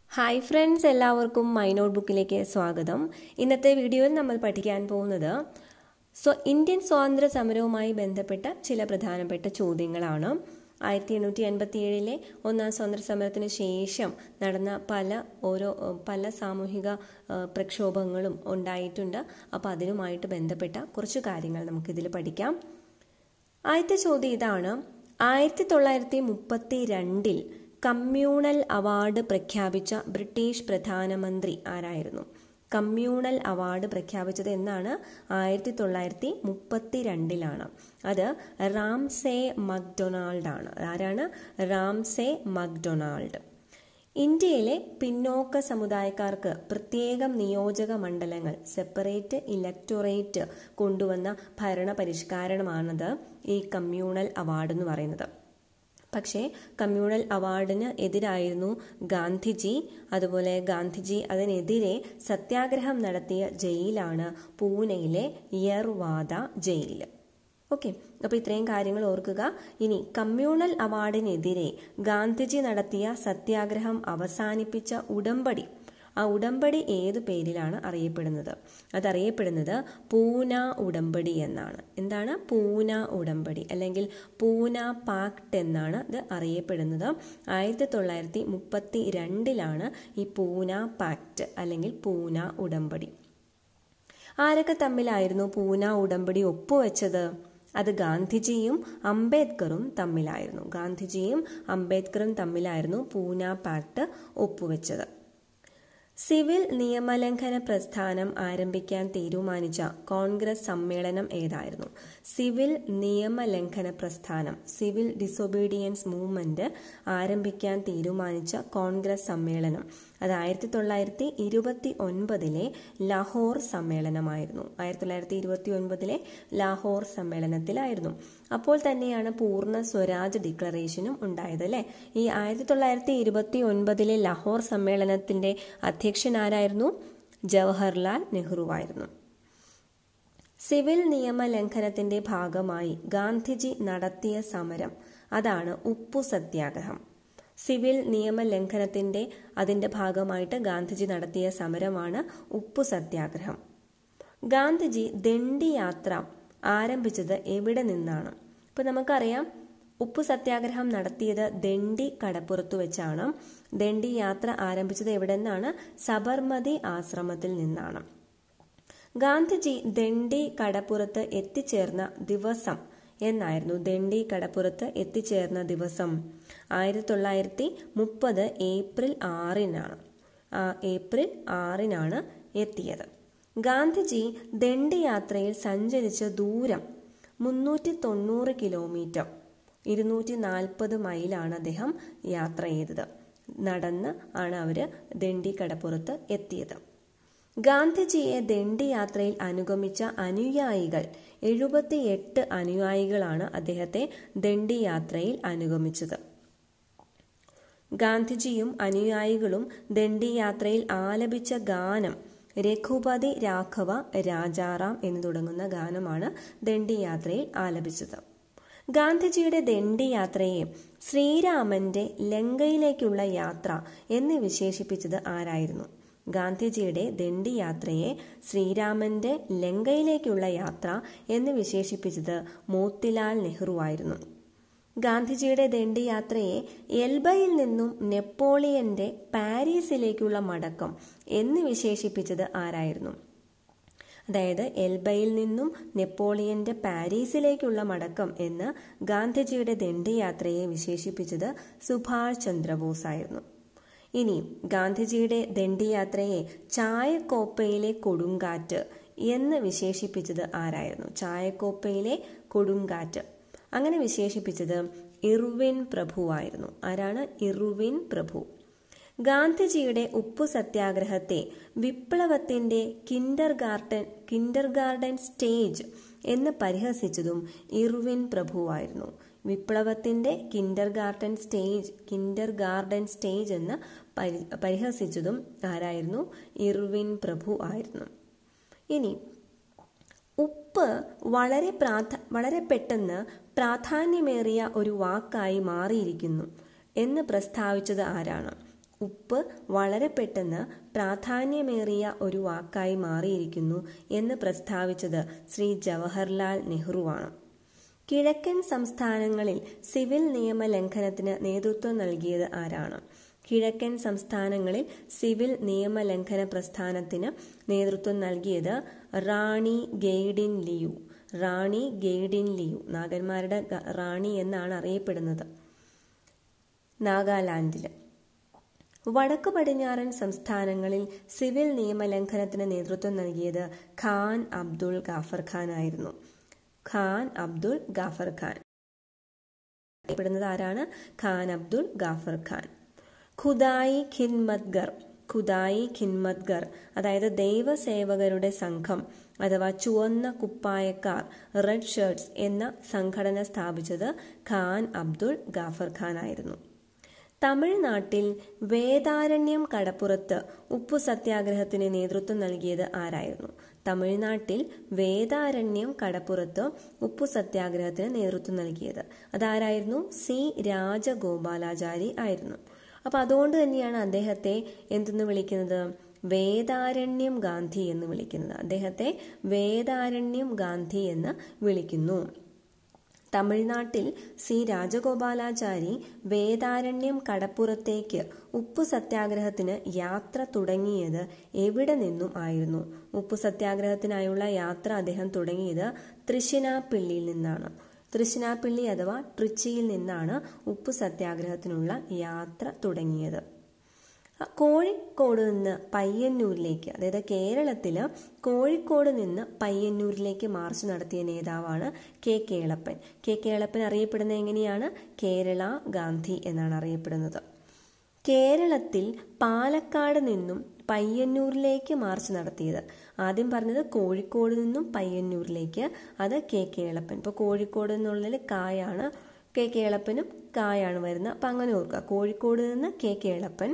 hi friends എല്ലാവർക്കും my note ബുക്കിലേക്ക് സ്വാഗതം ഇന്നത്തെ വീഡിയോയിൽ നമ്മൾ പഠിക്കാൻ പോകുന്നത് സോ ഇന്ത്യൻ സ്വാതന്ത്ര്യ സമരവുമായി ബന്ധപ്പെട്ട ചില പ്രധാനപ്പെട്ട ചോദ്യങ്ങളാണ് ആയിരത്തി എണ്ണൂറ്റി എൺപത്തി ഏഴിലെ ഒന്നാം സ്വാതന്ത്ര്യ സമരത്തിന് ശേഷം നടന്ന പല ഓരോ പല സാമൂഹിക ആ, പ്രക്ഷോഭങ്ങളും ഉണ്ടായിട്ടുണ്ട് അപ്പോൾ അതിനുമായിട്ട് ബന്ധപ്പെട്ട കുറച്ച് കാര്യങ്ങൾ നമുക്കിതിൽ പഠിക്കാം ആദ്യത്തെ ചോദ്യം ഇതാണ് ആയിരത്തി തൊള്ളായിരത്തി മുപ്പത്തി രണ്ടിൽ കമ്മ്യൂണൽ അവാർഡ് പ്രഖ്യാപിച്ച ബ്രിട്ടീഷ് പ്രധാനമന്ത്രി ആരായിരുന്നു കമ്മ്യൂണൽ അവാർഡ് പ്രഖ്യാപിച്ചത് എന്നാണ് ആയിരത്തി തൊള്ളായിരത്തി മുപ്പത്തി രണ്ടിലാണ് അത് റാംസേ മക്ഡൊണാൾഡ് ആണ് ആരാണ് റാംസേ മക്ഡൊണാൾഡ് ഇന്ത്യയിലെ പിന്നോക്ക സമുദായക്കാർക്ക് പ്രത്യേകം നിയോജക മണ്ഡലങ്ങൾ സെപ്പറേറ്റ് ഇലക്ടോറേറ്റ് കൊണ്ടുവന്ന ഭരണ പരിഷ്കാരമാണത് ഈ കമ്മ്യൂണൽ അവാർഡ് എന്ന് പറയുന്നത് പക്ഷേ കമ്മ്യൂണൽ അവാർഡിന് എതിരായിരുന്നു ഗാന്ധിജി അതുപോലെ ഗാന്ധിജി അതിനെതിരെ സത്യാഗ്രഹം നടത്തിയ ജയിലാണ് പൂനെയിലെ യർവാദ ജയിൽ ഓക്കെ അപ്പോൾ ഇത്രയും കാര്യങ്ങൾ ഓർക്കുക ഇനി കമ്മ്യൂണൽ അവാർഡിനെതിരെ ഗാന്ധിജി നടത്തിയ സത്യാഗ്രഹം അവസാനിപ്പിച്ച ഉടമ്പടി ആ ഉടമ്പടി ഏത് പേരിലാണ് അറിയപ്പെടുന്നത് അതറിയപ്പെടുന്നത് പൂന ഉടമ്പടി എന്നാണ് എന്താണ് പൂന ഉടമ്പടി അല്ലെങ്കിൽ പൂന പാക്ട് എന്നാണ് ഇത് അറിയപ്പെടുന്നത് ആയിരത്തി തൊള്ളായിരത്തി മുപ്പത്തി രണ്ടിലാണ് ഈ പൂന പാക്ട് അല്ലെങ്കിൽ പൂന ഉടമ്പടി ആരൊക്കെ തമ്മിലായിരുന്നു പൂന ഉടമ്പടി ഒപ്പുവെച്ചത് അത് ഗാന്ധിജിയും അംബേദ്കറും തമ്മിലായിരുന്നു ഗാന്ധിജിയും അംബേദ്കറും തമ്മിലായിരുന്നു പൂന പാക്ട് ഒപ്പുവെച്ചത് സിവിൽ നിയമലംഘന പ്രസ്ഥാനം ആരംഭിക്കാൻ തീരുമാനിച്ച കോൺഗ്രസ് സമ്മേളനം ഏതായിരുന്നു സിവിൽ നിയമലംഘന പ്രസ്ഥാനം സിവിൽ ഡിസൊബീഡിയൻസ് മൂവ്മെന്റ് ആരംഭിക്കാൻ തീരുമാനിച്ച കോൺഗ്രസ് സമ്മേളനം അത് ആയിരത്തി തൊള്ളായിരത്തി ഇരുപത്തി ഒൻപതിലെ ലാഹോർ സമ്മേളനമായിരുന്നു ആയിരത്തി തൊള്ളായിരത്തി ഇരുപത്തി ഒൻപതിലെ ലാഹോർ സമ്മേളനത്തിലായിരുന്നു അപ്പോൾ തന്നെയാണ് പൂർണ്ണ സ്വരാജ് ഡിക്ലറേഷനും ഉണ്ടായത് അല്ലേ ഈ ആയിരത്തി തൊള്ളായിരത്തി ഇരുപത്തി ഒൻപതിലെ ലാഹോർ സമ്മേളനത്തിന്റെ അധ്യക്ഷൻ ആരായിരുന്നു ജവഹർലാൽ നെഹ്റുവായിരുന്നു സിവിൽ നിയമ ലംഘനത്തിന്റെ ഭാഗമായി ഗാന്ധിജി നടത്തിയ സമരം അതാണ് ഉപ്പു സത്യാഗ്രഹം സിവിൽ നിയമ ലംഘനത്തിന്റെ അതിന്റെ ഭാഗമായിട്ട് ഗാന്ധിജി നടത്തിയ സമരമാണ് ഉപ്പു സത്യാഗ്രഹം ഗാന്ധിജി ദണ്ഡി യാത്ര ആരംഭിച്ചത് എവിടെ നിന്നാണ് ഇപ്പൊ നമുക്കറിയാം ഉപ്പു സത്യാഗ്രഹം നടത്തിയത് ദണ്ഡി കടപ്പുറത്തു വെച്ചാണ് ദണ്ഡി യാത്ര ആരംഭിച്ചത് എവിടെ നിന്നാണ് സബർമതി ആശ്രമത്തിൽ നിന്നാണ് ഗാന്ധിജി ദണ്ഡി കടപ്പുറത്ത് എത്തിച്ചേർന്ന ദിവസം എന്നായിരുന്നു ദണ്ഡി കടപ്പുറത്ത് എത്തിച്ചേർന്ന ദിവസം ആയിരത്തി തൊള്ളായിരത്തി മുപ്പത് ഏപ്രിൽ ആറിനാണ് ആ, ഏപ്രിൽ ആറിനാണ് എത്തിയത് ഗാന്ധിജി ദണ്ഡി യാത്രയിൽ സഞ്ചരിച്ച ദൂരം മുന്നൂറ്റി തൊണ്ണൂറ് കിലോമീറ്റർ ഇരുന്നൂറ്റി നാൽപ്പത് മൈലാണ് അദ്ദേഹം യാത്ര ചെയ്തത് നടന്ന് ആണ് അവര് ദണ്ഡി കടപ്പുറത്ത് എത്തിയത് ഗാന്ധിജിയെ ദണ്ഡി യാത്രയിൽ അനുഗമിച്ച അനുയായികൾ എഴുപത്തിയെട്ട് അനുയായികളാണ് അദ്ദേഹത്തെ ദണ്ഡി യാത്രയിൽ അനുഗമിച്ചത് ഗാന്ധിജിയും അനുയായികളും ദണ്ഡി യാത്രയിൽ ആലപിച്ച ഗാനം രഘുപതി രാഘവ രാജാറാം എന്ന് തുടങ്ങുന്ന ഗാനമാണ് ദണ്ഡി യാത്രയിൽ ആലപിച്ചത് ഗാന്ധിജിയുടെ ദണ്ഡി യാത്രയെ ശ്രീരാമന്റെ ലങ്കയിലേക്കുള്ള യാത്ര എന്ന് വിശേഷിപ്പിച്ചത് ആരായിരുന്നു ഗാന്ധിജിയുടെ ദണ്ഡി യാത്രയെ ശ്രീരാമന്റെ ലങ്കയിലേക്കുള്ള യാത്ര എന്ന് വിശേഷിപ്പിച്ചത് മോത്തിലാൽ നെഹ്റു ആയിരുന്നു ഗാന്ധിജിയുടെ ദണ്ഡി യാത്രയെ എൽബയിൽ നിന്നും നെപ്പോളിയന്റെ പാരീസിലേക്കുള്ള മടക്കം എന്ന് വിശേഷിപ്പിച്ചത് ആരായിരുന്നു അതായത് എൽബയിൽ നിന്നും നെപ്പോളിയന്റെ പാരീസിലേക്കുള്ള മടക്കം എന്ന് ഗാന്ധിജിയുടെ ദണ്ഡി യാത്രയെ വിശേഷിപ്പിച്ചത് സുഭാഷ് ചന്ദ്രബോസ് ആയിരുന്നു ഇനി ഗാന്ധിജിയുടെ ദണ്ഡി യാത്രയെ ചായക്കോപ്പയിലെ കൊടുങ്കാറ്റ് എന്ന് വിശേഷിപ്പിച്ചത് ആരായിരുന്നു ചായക്കോപ്പയിലെ കൊടുങ്കാറ്റ് അങ്ങനെ വിശേഷിപ്പിച്ചത് ഇർവിൻ പ്രഭു ആയിരുന്നു ആരാണ് ഇർവിൻ പ്രഭു ഗാന്ധിജിയുടെ ഉപ്പു സത്യാഗ്രഹത്തെ വിപ്ലവത്തിന്റെ kindergarten kindergarten stage എന്ന് പരിഹസിച്ചതും ഇർവിൻ പ്രഭുവായിരുന്നു വിപ്ലവത്തിന്റെ kindergarten stage kindergarten stage എന്ന് പരി പരിഹസിച്ചതും ആരായിരുന്നു ഇർവിൻ പ്രഭു ആയിരുന്നു ഇനി ഉപ്പ് വളരെ പ്രാധ വളരെ പെട്ടെന്ന് പ്രാധാന്യമേറിയ ഒരു വാക്കായി മാറിയിരിക്കുന്നു എന്ന് പ്രസ്താവിച്ചത് ആരാണ് ഉപ്പ് വളരെ പെട്ടെന്ന് പ്രാധാന്യമേറിയ ഒരു വാക്കായി മാറിയിരിക്കുന്നു എന്ന് പ്രസ്താവിച്ചത് ശ്രീ ജവഹർലാൽ നെഹ്റുവാണ് കിഴക്കൻ സംസ്ഥാനങ്ങളിൽ സിവിൽ നിയമ ലംഘനത്തിന് നേതൃത്വം നൽകിയത് ആരാണ് കിഴക്കൻ സംസ്ഥാനങ്ങളിൽ സിവിൽ നിയമ ലംഘന പ്രസ്ഥാനത്തിന് നേതൃത്വം നൽകിയത് റാണി ഗെയ്ഡിൻ ലിയു റാണി ഗെയ്ഡിൻ ലിയു നാഗന്മാരുടെ റാണി എന്നാണ് അറിയപ്പെടുന്നത് നാഗാലാൻഡിൽ വടക്കു പടിഞ്ഞാറൻ സംസ്ഥാനങ്ങളിൽ സിവിൽ നിയമലംഘനത്തിന് നേതൃത്വം നൽകിയത് ഖാൻ അബ്ദുൾ ഗാഫർ ഖാൻ ആയിരുന്നു ഖാൻ അബ്ദുൾ ഗാഫർ ഖാൻ അറിയപ്പെടുന്നത് ആരാണ് ഖാൻ അബ്ദുൾ ഗാഫർ ഖാൻ ഖുദായി ഖിൻമത്ഗർ ഖുദായി ഖിൻമത്ഗർ അതായത് ദൈവസേവകരുടെ സംഘം അഥവാ ചുവന്ന കുപ്പായക്കാർ റെഡ് ഷർട്ട്സ് എന്ന സംഘടന സ്ഥാപിച്ചത് ഖാൻ അബ്ദുൾ ഗാഫർ ഖാൻ ആയിരുന്നു തമിഴ്നാട്ടിൽ വേദാരണ്യം കടപ്പുറത്ത് ഉപ്പു സത്യാഗ്രഹത്തിന് നേതൃത്വം നൽകിയത് ആരായിരുന്നു തമിഴ്നാട്ടിൽ വേദാരണ്യം കടപ്പുറത്ത് ഉപ്പു സത്യാഗ്രഹത്തിന് നേതൃത്വം നൽകിയത് അതാരായിരുന്നു സി രാജഗോപാലാചാരി ആയിരുന്നു അപ്പൊ അതുകൊണ്ട് തന്നെയാണ് അദ്ദേഹത്തെ എന്തെന്ന് വിളിക്കുന്നത് വേദാരണ്യം ഗാന്ധി എന്ന് വിളിക്കുന്നത് അദ്ദേഹത്തെ വേദാരണ്യം ഗാന്ധി എന്ന് വിളിക്കുന്നു തമിഴ്നാട്ടിൽ സി രാജഗോപാലാചാരി വേദാരണ്യം കടപ്പുറത്തേക്ക് ഉപ്പു സത്യാഗ്രഹത്തിന് യാത്ര തുടങ്ങിയത് എവിടെ നിന്നും ആയിരുന്നു ഉപ്പു സത്യാഗ്രഹത്തിനായുള്ള യാത്ര അദ്ദേഹം തുടങ്ങിയത് തൃശ്ശിനാപ്പിള്ളിയിൽ നിന്നാണ് തൃശ്ശിനാപ്പിള്ളി അഥവാ ട്രിച്ചിയിൽ നിന്നാണ് ഉപ്പു സത്യാഗ്രഹത്തിനുള്ള യാത്ര തുടങ്ങിയത് കോഴിക്കോട് നിന്ന് പയ്യന്നൂരിലേക്ക് അതായത് കേരളത്തിൽ കോഴിക്കോട് നിന്ന് പയ്യന്നൂരിലേക്ക് മാർച്ച് നടത്തിയ നേതാവാണ് കെ കേളപ്പൻ കെ കേളപ്പൻ അറിയപ്പെടുന്നത് എങ്ങനെയാണ് കേരള ഗാന്ധി എന്നാണ് അറിയപ്പെടുന്നത് കേരളത്തിൽ പാലക്കാട് നിന്നും പയ്യന്നൂരിലേക്ക് മാർച്ച് നടത്തിയത് ആദ്യം പറഞ്ഞത് കോഴിക്കോട് നിന്നും പയ്യന്നൂരിലേക്ക് അത് കെ കേളപ്പൻ ഇപ്പോൾ കോഴിക്കോട് എന്നുള്ളതിൽ കായാണ് കെ കേളപ്പനും കായാണ് വരുന്നത് അപ്പം അങ്ങനെ ഓർക്കുക കോഴിക്കോട് നിന്ന് കെ കേളപ്പൻ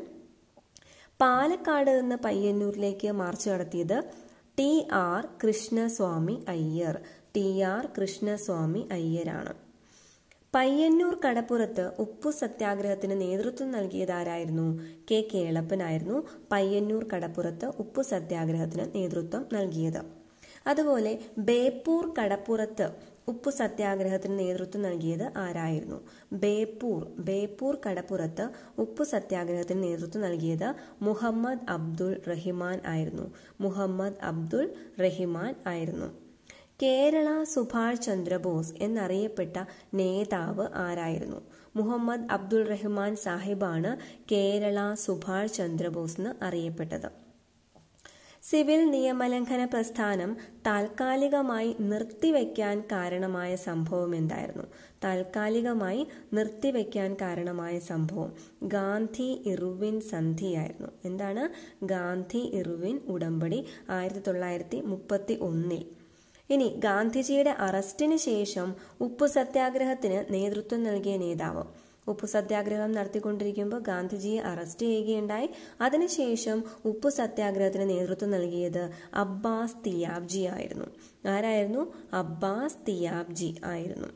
പാലക്കാട് നിന്ന് പയ്യന്നൂരിലേക്ക് മാർച്ച് നടത്തിയത് T R Krishnaswami Iyer T R Krishnaswami അയ്യരാണ് പയ്യന്നൂർ കടപ്പുറത്ത് ഉപ്പു സത്യാഗ്രഹത്തിന് നേതൃത്വം നൽകിയതാരായിരുന്നു കെ കേളപ്പനായിരുന്നു പയ്യന്നൂർ കടപ്പുറത്ത് ഉപ്പു സത്യാഗ്രഹത്തിന് നേതൃത്വം നൽകിയത് അതുപോലെ ബേപ്പൂർ കടപ്പുറത്ത് ഉപ്പു സത്യാഗ്രഹത്തിന് നേതൃത്വം നൽകിയത് ആരായിരുന്നു ബേപ്പൂർ ബേപ്പൂർ കടപ്പുറത്ത് ഉപ്പു സത്യാഗ്രഹത്തിന് നേതൃത്വം നൽകിയത് മുഹമ്മദ് അബ്ദുൾ റഹിമാൻ ആയിരുന്നു മുഹമ്മദ് അബ്ദുൾ റഹിമാൻ ആയിരുന്നു കേരള സുഭാഷ് ചന്ദ്രബോസ് എന്നറിയപ്പെട്ട നേതാവ് ആരായിരുന്നു മുഹമ്മദ് അബ്ദുൾ റഹ്മാൻ സാഹിബാണ് കേരള സുഭാഷ് ചന്ദ്രബോസ് എന്ന് അറിയപ്പെട്ടത് സിവിൽ നിയമലംഘന പ്രസ്ഥാനം താൽക്കാലികമായി നിർത്തിവെക്കാൻ കാരണമായ സംഭവം എന്തായിരുന്നു താൽക്കാലികമായി നിർത്തിവെക്കാൻ കാരണമായ സംഭവം ഗാന്ധി ഇർവിൻ സന്ധിയായിരുന്നു എന്താണ് ഗാന്ധി ഇർവിൻ ഉടമ്പടി ആയിരത്തി തൊള്ളായിരത്തി മുപ്പത്തി ഒന്നിൽ ഇനി ഗാന്ധിജിയുടെ അറസ്റ്റിന് ശേഷം ഉപ്പു സത്യാഗ്രഹത്തിന് നേതൃത്വം നൽകിയ നേതാവ് ഉപ്പു സത്യാഗ്രഹം നടത്തിക്കൊണ്ടിരിക്കുമ്പോൾ ഗാന്ധിജിയെ അറസ്റ്റ് ചെയ്യുകയുണ്ടായി അതിനുശേഷം ഉപ്പു സത്യാഗ്രഹത്തിന് നേതൃത്വം നൽകിയത് അബ്ബാസ് തിയാബ്ജി ആയിരുന്നു ആരായിരുന്നു അബ്ബാസ് തിയാബ്ജി ആയിരുന്നു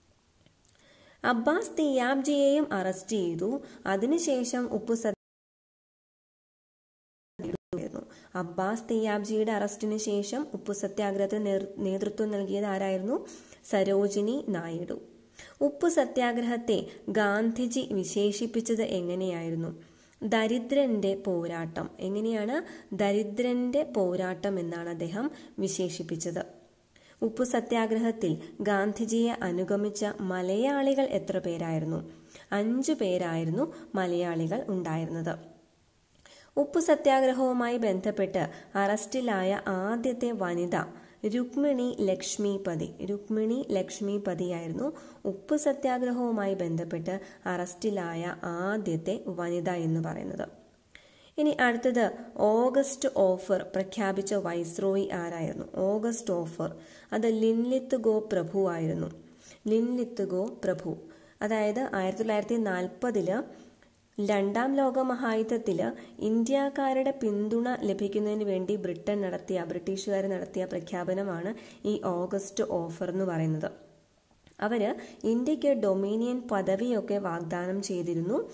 അബ്ബാസ് തിയാബ്ജിയെയും അറസ്റ്റ് ചെയ്തു അതിനുശേഷം ഉപ്പു അബ്ബാസ് തിയാബ്ജിയുടെ അറസ്റ്റിന് ശേഷം ഉപ്പു സത്യാഗ്രഹത്തിന് നേതൃത്വം നൽകിയത് ആരായിരുന്നു സരോജിനി നായിഡു ഉപ്പു സത്യാഗ്രഹത്തെ ഗാന്ധിജി വിശേഷിപ്പിച്ചത് എങ്ങനെയായിരുന്നു ദരിദ്രന്റെ പോരാട്ടം എങ്ങനെയാണ് ദരിദ്രന്റെ പോരാട്ടം എന്നാണ് അദ്ദേഹം വിശേഷിപ്പിച്ചത് ഉപ്പു സത്യാഗ്രഹത്തിൽ ഗാന്ധിജിയെ അനുഗമിച്ച മലയാളികൾ എത്ര പേരായിരുന്നു അഞ്ചു പേരായിരുന്നു മലയാളികൾ ഉണ്ടായിരുന്നത് ഉപ്പു സത്യാഗ്രഹവുമായി ബന്ധപ്പെട്ട് അറസ്റ്റിലായ ആദ്യത്തെ വനിത രുക്മിണി ലക്ഷ്മിപതി രുക്മിണി ലക്ഷ്മിപതിയായിരുന്നു ഉപ്പു സത്യാഗ്രഹവുമായി ബന്ധപ്പെട്ട് അറസ്റ്റിലായ ആദ്യത്തെ വനിത എന്ന് പറയുന്നത് ഇനി അടുത്തത് ഓഗസ്റ്റ് ഓഫർ പ്രഖ്യാപിച്ച വൈസ്രോയി ആരായിരുന്നു ഓഗസ്റ്റ് ഓഫർ അത് ലിൻലിത്ത് ഗോ പ്രഭു ആയിരുന്നു ലിൻലിത്ത് ഗോ പ്രഭു അതായത് ആയിരത്തി തൊള്ളായിരത്തി നാൽപ്പതില് രണ്ടാം ലോക മഹായുദ്ധത്തിൽ ഇന്ത്യക്കാരുടെ പിന്തുണ ലഭിക്കുന്നതിന് വേണ്ടി ബ്രിട്ടൻ നടത്തിയ ബ്രിട്ടീഷുകാർ നടത്തിയ പ്രഖ്യാപനമാണ് ഈ ഓഗസ്റ്റ് ഓഫർ എന്ന് പറയുന്നത് അവര് ഇന്ത്യക്ക് ഡൊമീനിയൻ പദവിയൊക്കെ വാഗ്ദാനം ചെയ്തിരുന്നു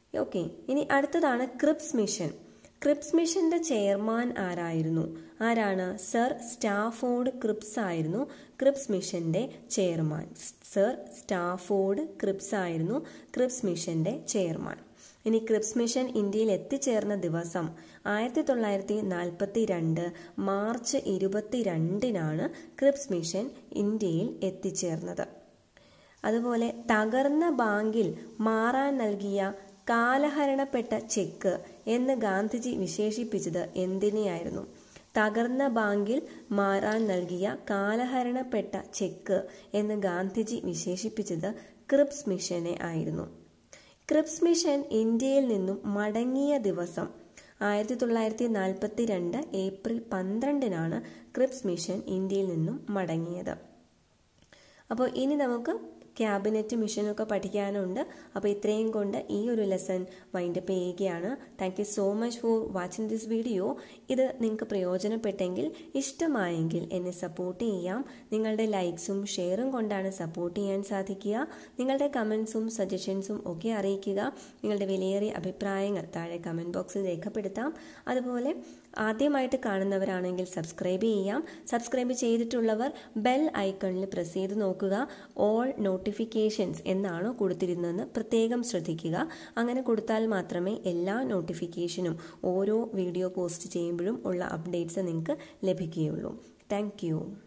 ഓക്കെ ഇനി അടുത്തതാണ് ക്രിപ്സ് മിഷൻ ക്രിപ്സ് മിഷന്റെ ചെയർമാൻ ആരായിരുന്നു ആരാണ് സർ സ്റ്റാഫോർഡ് ക്രിപ്സ് ആയിരുന്നു ക്രിപ്സ് മിഷന്റെ ചെയർമാൻ സർ സ്റ്റാഫോർഡ് ക്രിപ്സ് ആയിരുന്നു ക്രിപ്സ് മിഷന്റെ ചെയർമാൻ ഇനി ക്രിപ്സ് മിഷൻ ഇന്ത്യയിൽ എത്തിച്ചേർന്ന ദിവസം ആയിരത്തി തൊള്ളായിരത്തി നാൽപ്പത്തി രണ്ട് മാർച്ച് ഇരുപത്തിരണ്ടിനാണ് ക്രിപ്സ് മിഷൻ ഇന്ത്യയിൽ എത്തിച്ചേർന്നത് അതുപോലെ തകർന്ന ബാങ്കിൽ മാറാൻ നൽകിയ കാലഹരണപ്പെട്ട ചെക്ക് എന്ന് ഗാന്ധിജി വിശേഷിപ്പിച്ചത് എന്തിനെയായിരുന്നു തകർന്ന ബാങ്കിൽ മാറാൻ നൽകിയ കാലഹരണപ്പെട്ട ചെക്ക് എന്ന് ഗാന്ധിജി വിശേഷിപ്പിച്ചത് ക്രിപ്സ് മിഷനെ ആയിരുന്നു ക്രിപ്സ് മിഷൻ ഇന്ത്യയിൽ നിന്നും മടങ്ങിയ ദിവസം ആയിരത്തി തൊള്ളായിരത്തി നാൽപ്പത്തി രണ്ട് ഏപ്രിൽ പന്ത്രണ്ടിനാണ് ക്രിപ്സ് മിഷൻ ഇന്ത്യയിൽ നിന്നും മടങ്ങിയത് അപ്പോൾ ഇനി നമുക്ക് ക്യാബിനറ്റ് മിഷനൊക്കെ പഠിക്കാനുണ്ട് അപ്പോൾ ഇത്രയും കൊണ്ട് ഈ ഒരു ലെസൺ വൈൻഡപ്പ് ചെയ്യുകയാണ് thank you so much for watching this video ഇത് നിങ്ങൾക്ക് പ്രയോജനപ്പെട്ടെങ്കിൽ ഇഷ്ടമായെങ്കിൽ എന്നെ സപ്പോർട്ട് ചെയ്യാം നിങ്ങളുടെ ലൈക്സും ഷെയറും കൊണ്ടാണ് സപ്പോർട്ട് ചെയ്യാൻ സാധിക്കുക നിങ്ങളുടെ കമൻസും സജഷൻസും ഒക്കെ അറിയിക്കുക നിങ്ങളുടെ വിലയേറിയ അഭിപ്രായങ്ങൾ താഴെ കമൻറ്റ് ബോക്സിൽ രേഖപ്പെടുത്താം അതുപോലെ ആദ്യമായിട്ട് കാണുന്നവരാണെങ്കിൽ സബ്സ്ക്രൈബ് ചെയ്യാം സബ്സ്ക്രൈബ് ചെയ്തിട്ടുള്ളവർ ബെൽ ഐക്കണിൽ പ്രസ് ചെയ്ത് നോക്കുക ഓൾ നോട്ടിഫിക്കേഷൻസ് എന്നാണോ കൊടുത്തിരുന്നതെന്ന് പ്രത്യേകം ശ്രദ്ധിക്കുക അങ്ങനെ കൊടുത്താൽ മാത്രമേ എല്ലാ നോട്ടിഫിക്കേഷനും ഓരോ വീഡിയോ പോസ്റ്റ് ചെയ്യുമ്പോഴും ഉള്ള അപ്ഡേറ്റ്സ് നിങ്ങൾക്ക് ലഭിക്കുകയുള്ളൂ താങ്ക്